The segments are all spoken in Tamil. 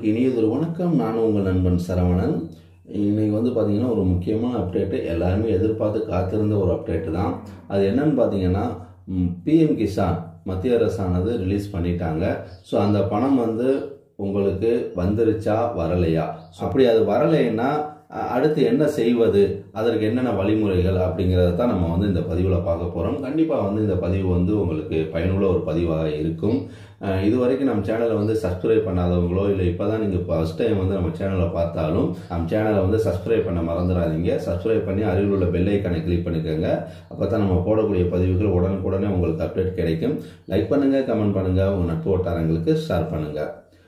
அனைவருக்கும் இனியதொரு வணக்கம் நான் உங்கள் நண்பன் சரவணன் இன்னைக்கு வந்து பார்த்தீங்கன்னா ஒரு முக்கியமான அப்டேட்டு எல்லாருமே எதிர்பார்த்து காத்திருந்த ஒரு அப்டேட்டு தான் அது என்னன்னு பார்த்தீங்கன்னா பிஎம் கிசான் மத்திய அரசானது ரிலீஸ் பண்ணிட்டாங்க ஸோ அந்த பணம் வந்து உங்களுக்கு வந்துருச்சா வரலையா அப்படி அது வரலைன்னா அ- அடுத்து என்ன செய்வது அதற்கு என்னென்ன வழிமுறைகள் அப்படிங்கிறத தான் நம்ம வந்து இந்த பதிவில் பார்க்க போகிறோம் கண்டிப்பாக வந்து இந்த பதிவு வந்து உங்களுக்கு பயனுள்ள ஒரு பதிவாக இருக்கும் அஹ் இது வரைக்கும் நம்ம சேனலை வந்து சப்ஸ்கிரைப் பண்ணாதவங்களோ இல்லை இப்போ தான் நீங்கள் ஃபஸ்ட் டைம் வந்து நம்ம சேனலை பார்த்தாலும் நம்ம சேனலை வந்து சப்ஸ்கிரைப் பண்ண மறந்துடாதீங்க சப்ஸ்கிரைப் பண்ணி அருகில் உள்ள பெல் ஐக்கானை கிளிக் பண்ணிக்கோங்க அப்போ தான் நம்ம போடக்கூடிய பதிவுகள் உடனுக்குடனே உங்களுக்கு அப்டேட் கிடைக்கும் லைக் பண்ணுங்கள் கமெண்ட் பண்ணுங்கள் உங்கள் நட்பு வட்டாரங்களுக்கு ஷேர் பண்ணுங்கள்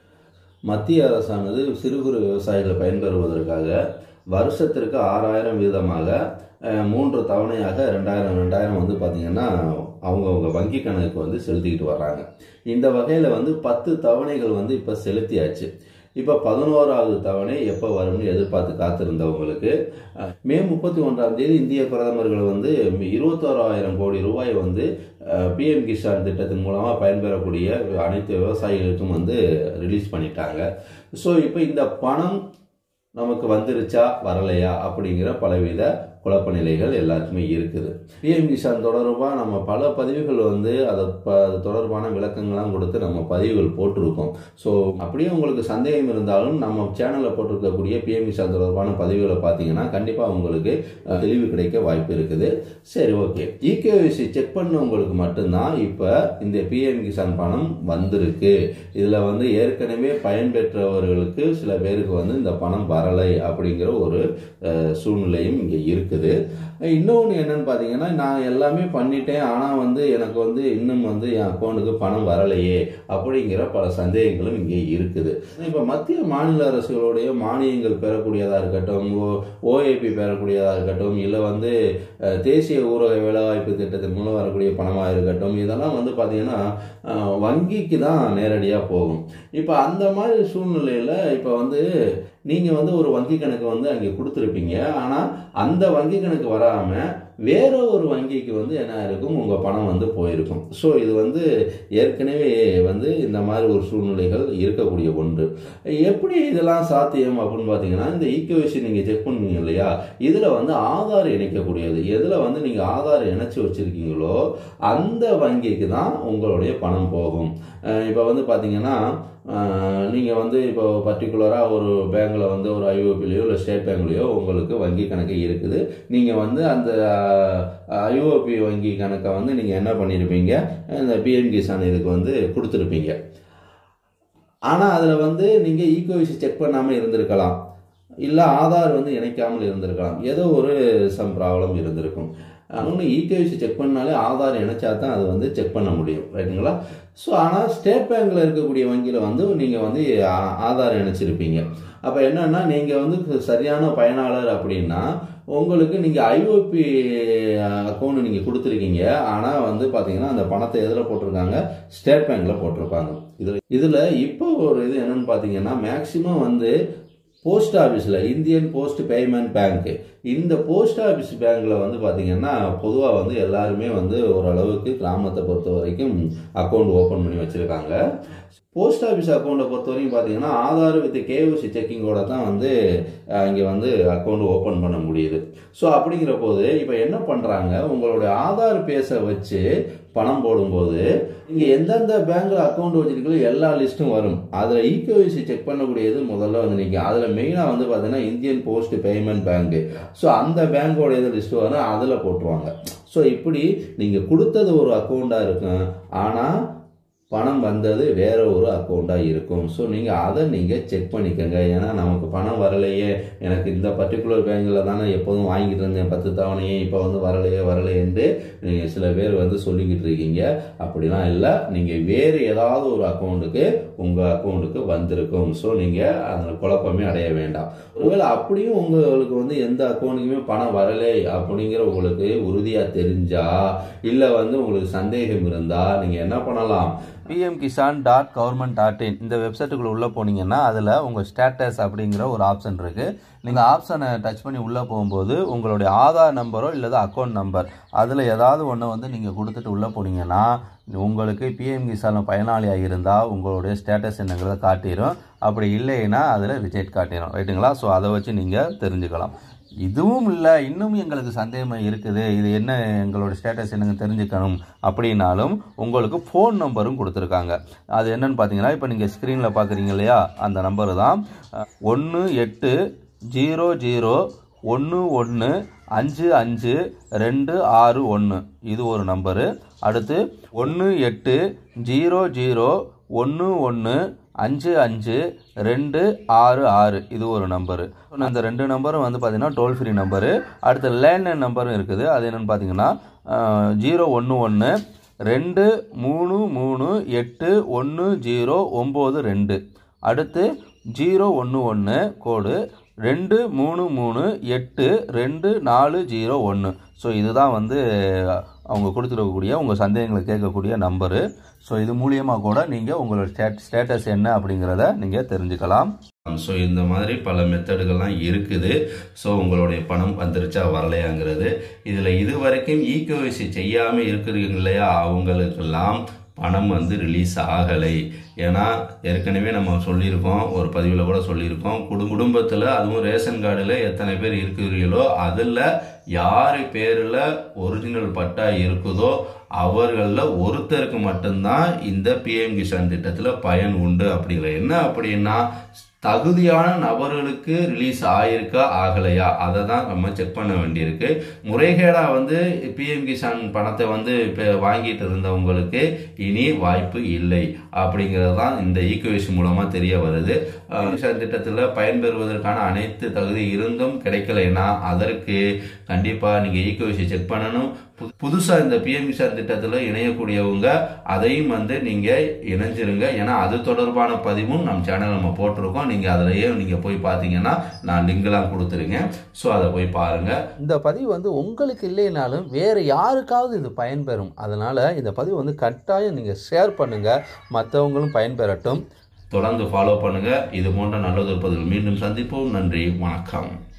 மத்திய அரசானது சிறு குறு விவசாயிகள் பயன்பெறுவதற்காக வருஷத்திற்கு ஆறாயிரம் வீதமாக அஹ், மூன்று தவணையாக ரெண்டாயிரம் ரெண்டாயிரம் வந்து பார்த்திங்கன்னா அவங்கவுங்க வங்கி கணக்கு வந்து செலுத்திக்கிட்டு வர்றாங்க இந்த வகையில் வந்து பத்து தவணைகள் வந்து இப்போ செலுத்தியாச்சு இப்போ பதினோராவது தவணை எப்போ வரும்னு எதிர்பார்த்து காத்திருந்தவங்களுக்கு அஹ், மே முப்பத்தி ஒன்றாம் தேதி இந்திய பிரதமர்கள் வந்து இருபத்தோராயிரம் கோடி ரூபாய் வந்து பிஎம் கிசான் திட்டத்தின் மூலமாக பயன்பெறக்கூடிய அனைத்து விவசாயிகளுக்கும் வந்து ரிலீஸ் பண்ணிட்டாங்க ஸோ இப்போ இந்த பணம் நமக்கு வந்துருச்சா வரலையா அப்படிங்கிற பலவித குழப்ப நிலைகள் எல்லாருக்குமே இருக்குது பிஎம் கிசான் தொடர்பாக நம்ம பல பதிவுகள் வந்து அதை ப அது தொடர்பான விளக்கங்கள்லாம் கொடுத்து நம்ம பதிவுகள் போட்டிருக்கோம் ஸோ அப்படியே உங்களுக்கு சந்தேகம் இருந்தாலும் நம்ம சேனலில் போட்டிருக்கக்கூடிய பிஎம் கிசான் தொடர்பான பதிவுகளை பார்த்தீங்கன்னா கண்டிப்பாக உங்களுக்கு அஹ், தெளிவு கிடைக்க வாய்ப்பு இருக்குது சரி ஓகே இகேவிசி செக் பண்ணவங்களுக்கு மட்டும்தான் இப்போ இந்த பிஎம் கிசான் பணம் வந்திருக்கு இதில் வந்து ஏற்கனவே பயன்பெற்றவர்களுக்கு சில பேருக்கு வந்து இந்த பணம் வரலை அப்படிங்கிற ஒரு அஹ், சூழ்நிலையும் இங்கே இருக்குது இன்னொன்று என்னன்னு பார்த்தீங்கன்னா நான் எல்லாமே பண்ணிட்டேன் ஆனால் வந்து எனக்கு வந்து இன்னும் வந்து என் அக்கௌண்ட்டுக்கு பணம் வரலையே அப்படிங்கிற பல சந்தேகங்களும் இங்கே இருக்குது இப்போ மத்திய மாநில அரசுகளுடைய மானியங்கள் பெறக்கூடியதாக இருக்கட்டும் ஓஏபி பெறக்கூடியதாக இருக்கட்டும் இல்லை வந்து அஹ், தேசிய ஊரக வேலைவாய்ப்பு திட்டத்தின் மூலம் வரக்கூடிய பணமாக இருக்கட்டும் இதெல்லாம் வந்து பார்த்தீங்கன்னா அஹ், வங்கிக்கு தான் நேரடியாக போகும் இப்போ அந்த மாதிரி சூழ்நிலையில் இப்போ வந்து நீங்கள் வந்து ஒரு வங்கி கணக்கு வந்து அங்கே கொடுத்துருப்பீங்க ஆனால் அந்த வங்கி கணக்கு வராமல் வேற ஒரு வங்கிக்கு வந்து என்ன இருக்கும் உங்கள் பணம் வந்து போயிருக்கும் ஸோ இது வந்து ஏற்கனவே வந்து இந்த மாதிரி ஒரு சூழ்நிலைகள் இருக்கக்கூடிய ஒன்று எப்படி இதெல்லாம் சாத்தியம் அப்படின்னு பார்த்தீங்கன்னா இந்த ஈக்குவேஷன் நீங்கள் செக் பண்ணுவீங்க இல்லையா இதில் வந்து ஆதார் இணைக்கக்கூடியது எதில் வந்து நீங்கள் ஆதார் இணைச்சி வச்சுருக்கீங்களோ அந்த வங்கிக்கு தான் உங்களுடைய பணம் போகும் இப்போ வந்து பார்த்தீங்கன்னா நீங்கள் வந்து இப்போ பர்டிகுலராக ஒரு பேங்க்கில் வந்து ஒரு ஐஓபிலையோ இல்லை ஸ்டேட் பேங்க்லேயோ உங்களுக்கு வங்கி கணக்கு இருக்குது நீங்கள் வந்து அந்த ஐஓபி வங்கி கணக்கை வந்து நீங்கள் என்ன பண்ணியிருப்பீங்க இந்த பிஎம் கிசான் இதுக்கு வந்து கொடுத்துருப்பீங்க ஆனால் அதில் வந்து நீங்கள் ஈகோவிசி செக் பண்ணாமல் இருந்திருக்கலாம் இல்லை ஆதார் வந்து இணைக்காமல் இருந்திருக்கலாம் ஏதோ ஒரு சம் ப்ராப்ளம் இருந்திருக்கும் ஒன்று ஈகேவிசி செக் பண்ணாலே ஆதார் இணைச்சா தான் அது வந்து செக் பண்ண முடியும் ரைட்டுங்களா ஸோ ஆனால் ஸ்டேட் பேங்க்கில் இருக்கக்கூடிய வங்கியில் வந்து நீங்கள் வந்து ஆ- ஆதார் இணைச்சிருப்பீங்க அப்போ என்னன்னா நீங்கள் வந்து சரியான பயனாளர் அப்படின்னா உங்களுக்கு நீங்கள் ஐஓபி அக்கௌண்ட் நீங்கள் கொடுத்துருக்கீங்க ஆனால் வந்து பார்த்தீங்கன்னா அந்த பணத்தை எதில் போட்டிருக்காங்க ஸ்டேட் பேங்க்கில் போட்டிருப்பாங்க இதில் இதில் இப்போ ஒரு இது என்னன்னு பார்த்தீங்கன்னா மேக்சிமம் வந்து போஸ்ட் ஆஃபீஸில் இந்தியன் போஸ்ட் பேமெண்ட் பேங்க் இந்த போஸ்ட் ஆஃபீஸ் பேங்க்கில் வந்து பார்த்தீங்கன்னா பொதுவாக வந்து எல்லாருமே வந்து ஓரளவுக்கு கிராமத்தை பொறுத்த வரைக்கும் அக்கௌண்ட் ஓப்பன் பண்ணி வச்சுருக்காங்க போஸ்ட் ஆஃபீஸ் அக்கௌண்ட்டை பொறுத்த வரைக்கும் பார்த்தீங்கன்னா ஆதார் வித் கேஓசி செக்கிங்கோட தான் வந்து இங்கே வந்து அக்கௌண்ட் ஓப்பன் பண்ண முடியுது ஸோ அப்படிங்கிற போது இப்போ என்ன பண்ணுறாங்க உங்களுடைய ஆதார் பேஸை வச்சு பணம் போடும்போது நீங்கள் எந்தெந்த பேங்க்கில் அக்கௌண்ட் வச்சிருக்கீங்களோ எல்லா லிஸ்ட்டும் வரும் அதில் ஈகேவிசி செக் பண்ணக்கூடியது முதல்ல வந்து நிற்கும் அதில் மெயினாக வந்து பார்த்தீங்கன்னா Indian post payment bank so அந்த பேங்கோட இது லிஸ்ட் வரும் அதில் போட்டுருவாங்க ஸோ இப்படி நீங்கள் கொடுத்தது ஒரு அக்கௌண்ட்டாக இருக்கும் ஆனால் பணம் வந்தது வேற ஒரு அக்கௌண்ட்டாக இருக்கும் ஸோ நீங்கள் அதை நீங்கள் செக் பண்ணிக்கோங்க ஏன்னா நமக்கு பணம் வரலையே எனக்கு இந்த பர்டிகுலர் பேங்கில் தானே எப்போதும் வாங்கிட்டு இருந்தேன் பத்து தவணையே இப்போ வந்து வரலையே வரலையேன்னு நீங்கள் சில பேர் வந்து சொல்லிக்கிட்டு இருக்கீங்க அப்படிலாம் இல்லை நீங்கள் வேறு ஏதாவது ஒரு அக்கௌண்ட்டுக்கு உங்கள் அக்கௌண்ட்டுக்கு வந்திருக்கும் ஸோ நீங்கள் அதில் குழப்பமே அடைய வேண்டாம் ஒருவேளை அப்படியும் உங்களுக்கு வந்து எந்த அக்கௌண்ட்டுக்குமே பணம் வரலை அப்படிங்கிற உங்களுக்கு உறுதியாக தெரிஞ்சா இல்லை வந்து உங்களுக்கு சந்தேகம் இருந்தால் நீங்கள் என்ன பண்ணலாம் PM Kisan dot government dot in இந்த வெப்சைட்டுக்குள்ளே உள்ளே போனீங்கன்னா அதில் உங்கள் ஸ்டேட்டஸ் அப்படிங்கிற ஒரு ஆப்ஷன் இருக்குது நீங்கள் ஆப்ஷனை டச் பண்ணி உள்ளே போகும்போது உங்களுடைய ஆதார் நம்பரோ இல்லது அக்கௌண்ட் நம்பர் அதில் ஏதாவது ஒன்று வந்து நீங்கள் கொடுத்துட்டு உள்ளே போனீங்கன்னா உங்களுக்கு பிஎம் கிசான் பயனாளியாக இருந்தால் உங்களுடைய ஸ்டேட்டஸ் என்னங்கிறத காட்டிடும் அப்படி இல்லைன்னா அதில் ரிஜெக்ட் காட்டிடும் ரைட்டுங்களா ஸோ அதை வச்சு நீங்கள் தெரிஞ்சுக்கலாம் இதுவும் இல்லை இன்னும் எங்களுக்கு சந்தேகமாக இருக்குது இது என்ன எங்களோட ஸ்டேட்டஸ் என்னங்க தெரிஞ்சுக்கணும் அப்படின்னாலும் உங்களுக்கு ஃபோன் நம்பரும் கொடுத்துருக்காங்க அது என்னன்னு பார்த்தீங்கன்னா இப்போ நீங்கள் ஸ்க்ரீனில் பார்க்குறீங்க இல்லையா அந்த நம்பரு தான் ஒன்று எட்டு ஜீரோ ஜீரோ ஒன்று ஒன்று அஞ்சு அஞ்சு ரெண்டு ஆறு ஒன்று இது ஒரு நம்பரு அடுத்து ஒன்று எட்டு ஜீரோ ஜீரோ ஒன்று ஒன்று அஞ்சு அஞ்சு ரெண்டு ஆறு ஆறு இது ஒரு நம்பரு இந்த ரெண்டு நம்பரும் வந்து பார்த்தீங்கன்னா டோல் ஃப்ரீ நம்பரு அடுத்து லேண்ட்லைன் நம்பரும் இருக்குது அது என்னென்னு பார்த்தீங்கன்னா ஜீரோ ஒன்று ஒன்று ரெண்டு மூணு மூணு எட்டு ஒன்று ஜீரோ ஒம்பது ரெண்டு அடுத்து ஜீரோ ஒன்று ஒன்று கோடு ரெண்டு மூணு மூணு எட்டு ரெண்டு நாலு ஜீரோ ஒன்று ஸோ இதுதான் வந்து அவங்க கொடுத்துருக்கக்கூடிய உங்கள் சந்தேகங்களை கேட்கக்கூடிய நம்பரு ஸோ இது மூலியமாக கூட நீங்கள் உங்களோட ஸ்டேட் ஸ்டேட்டஸ் என்ன அப்படிங்கிறத நீங்கள் தெரிஞ்சுக்கலாம் ஸோ இந்த மாதிரி பல மெத்தடுகள்லாம் இருக்குது ஸோ உங்களுடைய பணம் வந்துருச்சா வரலையாங்கிறது இதில் இது வரைக்கும் ஈகோவிசி செய்யாமல் இருக்கிறீங்க இல்லையா அவங்களுக்கெல்லாம் பணம் வந்து ரிலீஸ் ஆகலை ஏன்னா ஏற்கனவே நம்ம சொல்லியிருக்கோம் ஒரு பதிவில் கூட சொல்லியிருக்கோம் குடு குடும்பத்தில் அதுவும் ரேஷன் கார்டில் எத்தனை பேர் இருக்கிறீர்களோ அதில் யார் பேரில் ஒரிஜினல் பட்டா இருக்குதோ அவர்களில் ஒருத்தருக்கு மட்டும்தான் இந்த பிஎம் கிசான் திட்டத்தில் பயன் உண்டு அப்படிங்கிற என்ன அப்படின்னா தகுதியான நபர்களுக்கு ரிலீஸ் ஆயிருக்கா ஆகலையா அதை தான் நம்ம செக் பண்ண வேண்டியிருக்கு முறைகேடாக வந்து பிஎம் கிசான் பணத்தை வந்து இப்போ வாங்கிட்டு இருந்தவங்களுக்கு இனி வாய்ப்பு இல்லை அப்படிங்கிறது தான் இந்த ஈக்குவேஷன் மூலமாக தெரிய வருது கிசான் திட்டத்தில் பயன்பெறுவதற்கான அனைத்து தகுதி இருந்தும் கிடைக்கலைன்னா அதற்கு கண்டிப்பாக நீங்கள் ஈக்குவேஷன் செக் பண்ணணும் புதுசாக இந்த பிஎம் கிசான் திட்டத்தில் இணையக்கூடியவங்க அதையும் வந்து நீங்கள் இணைஞ்சிருங்க ஏன்னா அது தொடர்பான பதிவும் நம்ம சேனல் நம்ம போட்டிருக்கோம் நீங்கள் அதிலேயே நீங்கள் போய் பார்த்தீங்கன்னா நான் லிங்க்லாம் கொடுத்துருங்க ஸோ அதை போய் பாருங்கள் இந்த பதிவு வந்து உங்களுக்கு இல்லைனாலும் வேறு யாருக்காவது இது பயன்பெறும் அதனால் இந்த பதிவு வந்து கட்டாயம் நீங்கள் ஷேர் பண்ணுங்கள் மற்றவங்களும் பயன்பெறட்டும் தொடர்ந்து ஃபாலோ பண்ணுங்கள் இது போன்ற நல்லதொரு பதிவில் மீண்டும் சந்திப்போம் நன்றி வணக்கம்